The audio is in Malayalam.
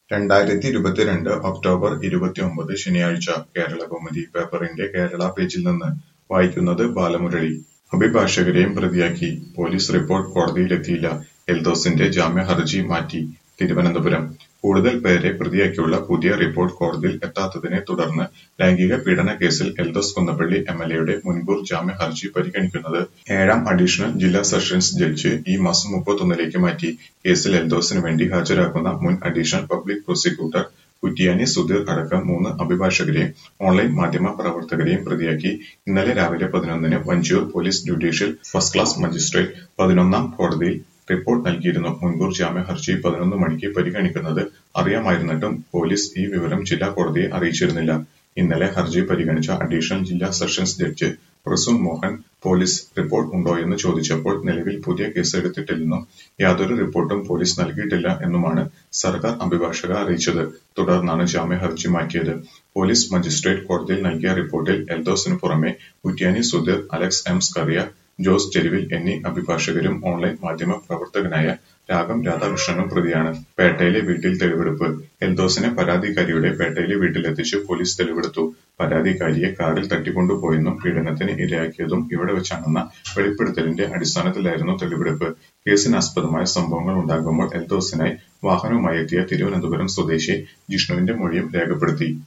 രണ്ടായിരത്തി ഇരുപത്തിരണ്ട് ഒക്ടോബർ ഇരുപത്തിയൊമ്പത് ശനിയാഴ്ച കേരളകൗമുദി പേപ്പറിന്റെ കേരള പേജിൽ നിന്ന് വായിക്കുന്നത് ബാലമുരളി. അഭിഭാഷകരെയും പ്രതിയാക്കി പോലീസ് റിപ്പോർട്ട് കോടതിയിലെത്തിയില്ല എൽദോസിന്റെ ജാമ്യഹർജി മാറ്റി തിരുവനന്തപുരം കൂടുതൽ പേരെ പ്രതിയാക്കിയുള്ള പുതിയ റിപ്പോർട്ട് കോടതിയിൽ എത്താത്തതിനെ തുടർന്ന് ലൈംഗിക പീഡന കേസിൽ എൽദോസ് കുന്നപ്പള്ളി എംഎൽഎയുടെ മുൻകൂർ ജാമ്യഹർജി പരിഗണിക്കുന്നത് ഏഴാം അഡീഷണൽ ജില്ലാ സെഷൻസ് ജഡ്ജ് ഈ മാസം മുപ്പത്തൊന്നിലേക്ക് മാറ്റി. കേസിൽ എൽദോസിന് വേണ്ടി ഹാജരാക്കുന്ന മുൻ additional public prosecutor Kuttiyani Sudheer അടക്കം മൂന്ന് അഭിഭാഷകരെയും ഓൺലൈൻ മാധ്യമ പ്രവർത്തകരെയും പ്രതിയാക്കി ഇന്നലെ രാവിലെ പതിനൊന്നിന് Vanchiyoor police judicial first class magistrate പതിനൊന്നാം കോടതിയിൽ റിപ്പോർട്ട് നൽകിയിരുന്നു. മുൻകൂർ ജാമ്യഹർജി പതിനൊന്ന് മണിക്ക് പരിഗണിക്കുന്നത് അറിയാമായിരുന്നിട്ടും പോലീസ് ഈ വിവരം ജില്ലാ കോടതിയെ അറിയിച്ചിരുന്നില്ല. ഇന്നലെ ഹർജി പരിഗണിച്ച അഡീഷണൽ ജില്ലാ sessions judge Prasoon Mohan police report ഉണ്ടോയെന്ന് ചോദിച്ചപ്പോൾ നിലവിൽ പുതിയ കേസെടുത്തിട്ടില്ലെന്നും യാതൊരു റിപ്പോർട്ടും പോലീസ് നൽകിയിട്ടില്ല എന്നുമാണ് സർക്കാർ അഭിഭാഷക അറിയിച്ചത്. തുടർന്നാണ് ജാമ്യഹർജി മാറ്റിയത്. പോലീസ് മജിസ്ട്രേറ്റ് കോടതിയിൽ നൽകിയ റിപ്പോർട്ടിൽ എൽദോസിനു പുറമെ കുറ്റ്യാനി സുധീർ, അലക്സ് എം സ്കറിയ, ജോസ് ചെരുവിൽ എന്നീ അഭിഭാഷകരും ഓൺലൈൻ മാധ്യമ പ്രവർത്തകനായ രാഗം രാധാകൃഷ്ണനും പ്രതിയാണ്. പേട്ടയിലെ വീട്ടിൽ തെളിവെടുപ്പ് എൽദോസിനെ പരാതിക്കാരിയുടെ പേട്ടയിലെ വീട്ടിലെത്തിച്ച് പോലീസ് തെളിവെടുത്തു. പരാതിക്കാരിയെ കാറിൽ തട്ടിക്കൊണ്ടുപോയെന്നും പീഡനത്തിന് ഇരയാക്കിയതും ഇവിടെ വച്ചാണെന്ന വെളിപ്പെടുത്തലിന്റെ അടിസ്ഥാനത്തിലായിരുന്നു തെളിവെടുപ്പ്. കേസിനാസ്പദമായ സംഭവങ്ങൾ ഉണ്ടാകുമ്പോൾ എൽദോസിനായി വാഹനവുമായി എത്തിയ തിരുവനന്തപുരം സ്വദേശി ജിഷ്ണുവിന്റെ മൊഴിയും രേഖപ്പെടുത്തി.